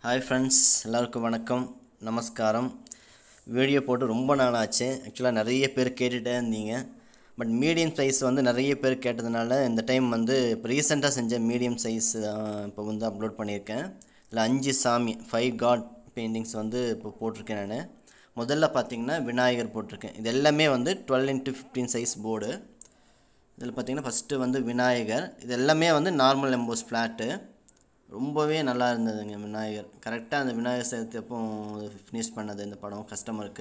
hi friends எல்லாருக்கும் வணக்கம் நமஸ்காரம் வீடியோ போட்டு ரொம்ப நாள் ஆச்சு ஆக்சுவலாக நிறைய பேர் கேட்டுகிட்டே இருந்தீங்க பட் மீடியம் சைஸ் வந்து நிறைய பேர் கேட்டதுனால இந்த டைம் வந்து இப்போ ரீசெண்டாக செஞ்ச மீடியம் சைஸ் இப்போ வந்து அப்லோட் பண்ணியிருக்கேன் இதில் அஞ்சு சாமி ஃபைவ் காட் பெயிண்டிங்ஸ் வந்து இப்போ போட்டிருக்கேன் நான் முதல்ல பார்த்தீங்கன்னா விநாயகர் போட்டிருக்கேன் இது எல்லாமே வந்து twelve into fifteen size board இதில் பார்த்தீங்கன்னா ஃபஸ்ட்டு வந்து விநாயகர் இது எல்லாமே வந்து நார்மல் எம்போஸ் ஃப்ளாட்டு ரொம்பவே நல்லா இருந்ததுங்க விநாயகர் கரெக்டாக அந்த விநாயகர் சதுர்த்தி அப்போ ஃபினிஷ் பண்ணது இந்த படம் கஸ்டமருக்கு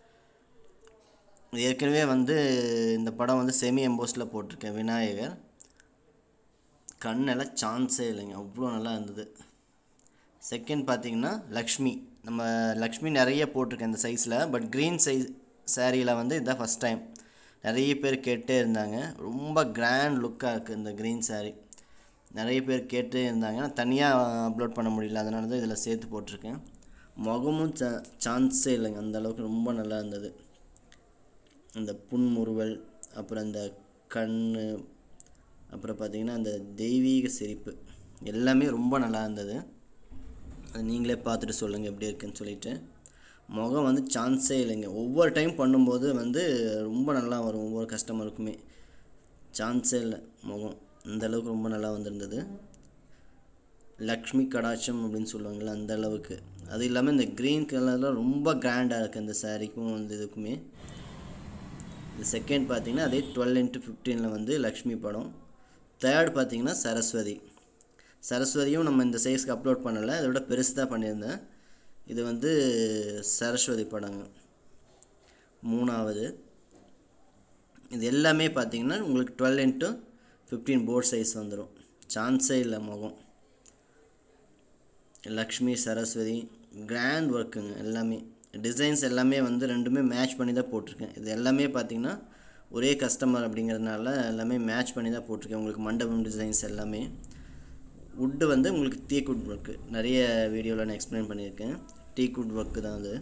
இது ஏற்கனவே வந்து இந்த படம் வந்து செமி எம்போஸில் போட்டிருக்கேன் விநாயகர் கண்ணெல்லாம் சான்ஸே இல்லைங்க அவ்வளோ நல்லா இருந்தது செகண்ட் பார்த்தீங்கன்னா லக்ஷ்மி நம்ம லக்ஷ்மி நிறைய போட்டிருக்கேன் இந்த சைஸில் பட் க்ரீன் சைஸ் சேரீயில் வந்து இதுதான் ஃபஸ்ட் டைம் நிறைய பேர் கேட்டே இருந்தாங்க ரொம்ப கிராண்ட் லுக்காக இருக்குது இந்த க்ரீன் saree நிறைய பேர் கேட்டே இருந்தாங்க நான் தனியாக அப்லோட் பண்ண முடியல அதனால தான் இதில் சேர்த்து போட்டிருக்கேன் முகமும் சா சான்ஸே இல்லைங்க அந்த அளவுக்கு ரொம்ப நல்லா இருந்தது அந்த புன்முறுவல் அப்புறம் அந்த கண் அப்புறம் பார்த்திங்கன்னா அந்த தெய்வீக சிரிப்பு எல்லாமே ரொம்ப நல்லா இருந்தது அது நீங்களே பார்த்துட்டு சொல்லுங்கள் எப்படி இருக்குன்னு சொல்லிட்டு முகம் வந்து சான்ஸே இல்லைங்க ஒவ்வொரு டைம் பண்ணும்போது வந்து ரொம்ப நல்லா வரும் ஒவ்வொரு கஸ்டமருக்குமே சான்ஸே இல்லை முகம் அந்த அளவுக்கு ரொம்ப நல்லா வந்திருந்தது லக்ஷ்மி கடாட்சம் அப்படின்னு சொல்லுவாங்கள்ல அந்த அளவுக்கு அது இல்லாமல் இந்த க்ரீன் கலரில் ரொம்ப கிராண்டாக இருக்குது இந்த சாரீக்கும் இந்த இதுக்குமே இது செகண்ட் பார்த்தீங்கன்னா அதே டுவெல் இன்ட்டு ஃபிஃப்டீனில் வந்து லக்ஷ்மி படம் தேர்ட் பார்த்தீங்கன்னா சரஸ்வதி சரஸ்வதியும் நம்ம இந்த சைஸ்க்கு அப்லோட் பண்ணலை இதோட பெருசு தான் பண்ணியிருந்தேன் இது வந்து சரஸ்வதி படங்க மூணாவது இது எல்லாமே பார்த்தீங்கன்னா உங்களுக்கு twelve into fifteen board size வந்துடும் சான்ஸே இல்லை முகம் லக்ஷ்மி சரஸ்வதி கிராண்ட் ஒர்க்குங்க எல்லாமே டிசைன்ஸ் எல்லாமே வந்து ரெண்டுமே மேட்ச் பண்ணி தான் போட்டிருக்கேன் இது எல்லாமே பார்த்தீங்கன்னா ஒரே கஸ்டமர் அப்படிங்கிறதுனால எல்லாமே மேட்ச் பண்ணி தான் போட்டிருக்கேன் உங்களுக்கு மண்டபம் டிசைன்ஸ் எல்லாமே வுட்டு வந்து உங்களுக்கு டீக்குட் ஒர்க்கு நிறைய வீடியோவில் நான் எக்ஸ்பிளைன் பண்ணியிருக்கேன் டீக்குட் ஒர்க்கு தான் அது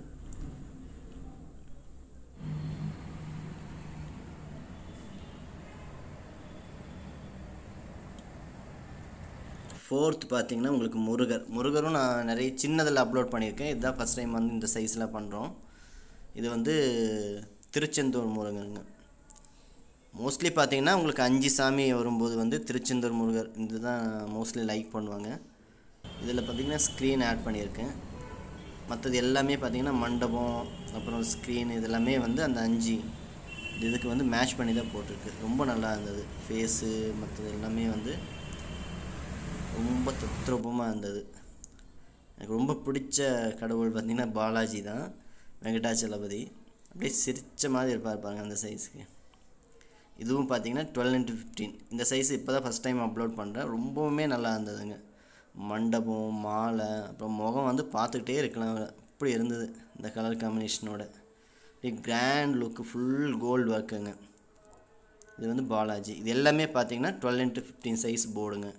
ஃபோர்த் பார்த்தீங்கன்னா உங்களுக்கு முருகர் முருகரும் நான் நிறைய சின்னதில் அப்லோட் பண்ணியிருக்கேன் இதுதான் ஃபஸ்ட் டைம் வந்து இந்த சைஸில் பண்ணுறோம் இது வந்து திருச்செந்தூர் முருகருங்க மோஸ்ட்லி பார்த்தீங்கன்னா உங்களுக்கு அஞ்சு சாமி வரும்போது வந்து திருச்செந்தூர் முருகர் இதுதான் மோஸ்ட்லி லைக் பண்ணுவாங்க இதில் பார்த்தீங்கன்னா ஸ்க்ரீன் ஆட் பண்ணியிருக்கேன் மற்றது எல்லாமே பார்த்தீங்கன்னா மண்டபம் அப்புறம் ஸ்க்ரீன் இதெல்லாமே வந்து அந்த அஞ்சு இதுக்கு வந்து மேட்ச் பண்ணி தான் போட்டிருக்கு ரொம்ப நல்லா இருந்தது ஃபேஸு மற்றது எல்லாமே வந்து ரொம்ப தத்ரூபமாக இருந்தது எனக்கு ரொம்ப பிடிச்ச கடவுள் பார்த்திங்கன்னா பாலாஜி தான் வெங்கடாச்சலபதி அப்படியே சிரித்த மாதிரி இருப்பார் பாருங்க அந்த சைஸுக்கு இதுவும் பார்த்தீங்கன்னா டுவெல் இன்ட்டு ஃபிஃப்டீன் இந்த சைஸ் இப்போ தான் ஃபஸ்ட் டைம் அப்லோட் பண்ணுறேன் ரொம்பவுமே நல்லா இருந்ததுங்க மண்டபம் மாலை அப்புறம் முகம் வந்து பார்த்துக்கிட்டே இருக்கலாம் அப்படி இருந்தது இந்த கலர் காம்பினேஷனோட அப்படியே கிராண்ட் லுக்கு ஃபுல் கோல்டு ஒர்க்குங்க இது வந்து பாலாஜி இது எல்லாமே பார்த்தீங்கன்னா டுவெல் இன்ட்டு ஃபிஃப்டீன் சைஸ் போர்டுங்க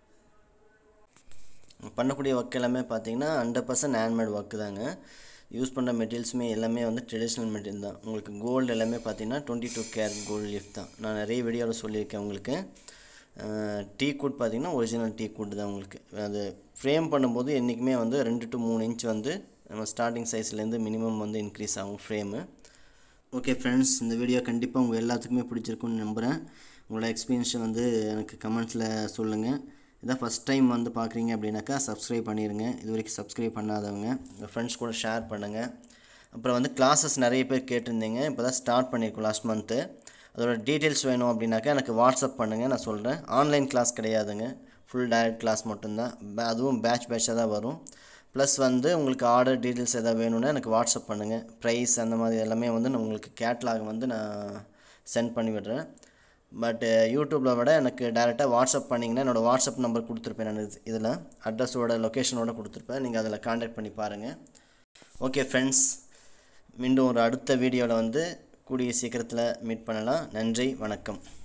பண்ணக்கூடிய ஒர்க் எல்லாமே பார்த்தீங்கன்னா ஹண்ட்ரட் பர்சன்ட் ஹேண்ட்மேட் ஒர்க்கு தாங்க யூஸ் பண்ணுற மெட்டீரியல்ஸுமே எல்லாமே வந்து ட்ரெடிஷ்னல் மெட்டீரியல் தான் உங்களுக்கு கோல்டு எல்லாமே பார்த்தீங்கன்னா டுவெண்ட்டி டூ கேர் கோல்டு லிஃப்ட் தான் நான் நிறைய வீடியோவில் சொல்லியிருக்கேன் உங்களுக்கு டீ கூட் பார்த்தீங்கன்னா ஒரிஜினல் டீ கூட் தான் உங்களுக்கு அது ஃப்ரேம் பண்ணும்போது என்றைக்குமே வந்து ரெண்டு டு மூணு இன்ச் வந்து நம்ம ஸ்டார்டிங் சைஸ்லேருந்து மினிமம் வந்து இன்க்ரீஸ் ஆகும் ஃப்ரேமு ஓகே ஃப்ரெண்ட்ஸ் இந்த வீடியோ கண்டிப்பாக உங்கள் எல்லாத்துக்குமே பிடிச்சிருக்குன்னு நம்புகிறேன் உங்களோட எக்ஸ்பீரியன்ஸை வந்து எனக்கு கமெண்ட்ஸில் சொல்லுங்கள் இதான் ஃபஸ்ட் டைம் வந்து பார்க்குறீங்க அப்படின்னாக்கா சப்ஸ்கிரைப் பண்ணிடுங்க இது வரைக்கும் சப்ஸ்கிரைப் பண்ணாதவங்க உங்கள் ஃப்ரெண்ட்ஸ் கூட ஷேர் பண்ணுங்கள் அப்புறம் வந்து கிளாஸஸ் நிறைய பேர் கேட்டிருந்தீங்க இப்போ தான் ஸ்டார்ட் பண்ணியிருக்கோம் லாஸ்ட் மந்த்து அதோட டீட்டெயில்ஸ் வேணும் அப்படின்னாக்கா எனக்கு வாட்ஸ்அப் பண்ணுங்கள் நான் சொல்கிறேன் ஆன்லைன் கிளாஸ் கிடையாதுங்க ஃபுல் டைரக்ட் கிளாஸ் மட்டும்தான் அதுவும் பேட்ச் பேட்சாக தான் வரும் ப்ளஸ் வந்து உங்களுக்கு ஆர்டர் டீட்டெயில்ஸ் எதாவது வேணும்னா எனக்கு வாட்ஸ்அப் பண்ணுங்கள் ப்ரைஸ் அந்த மாதிரி எல்லாமே வந்து நான் உங்களுக்கு கேட்லாக் வந்து நான் சென்ட் பண்ணி விடுறேன் பட் யூடியூப்பில் விட எனக்கு டேரெக்டாக வாட்ஸ்அப் பண்ணிங்கன்னா என்னோடய வாட்ஸ்அப் நம்பர் கொடுத்துருப்பேன் நான் இதில் அட்ரஸோட லொக்கேஷனோட கொடுத்துருப்பேன் நீங்கள் அதில் காண்டாக்ட் பண்ணி பாருங்கள் ஓகே ஃப்ரெண்ட்ஸ் மீண்டும் ஒரு அடுத்த வீடியோவில் வந்து கூடிய சீக்கிரத்தில் மீட் பண்ணலாம் நன்றி வணக்கம்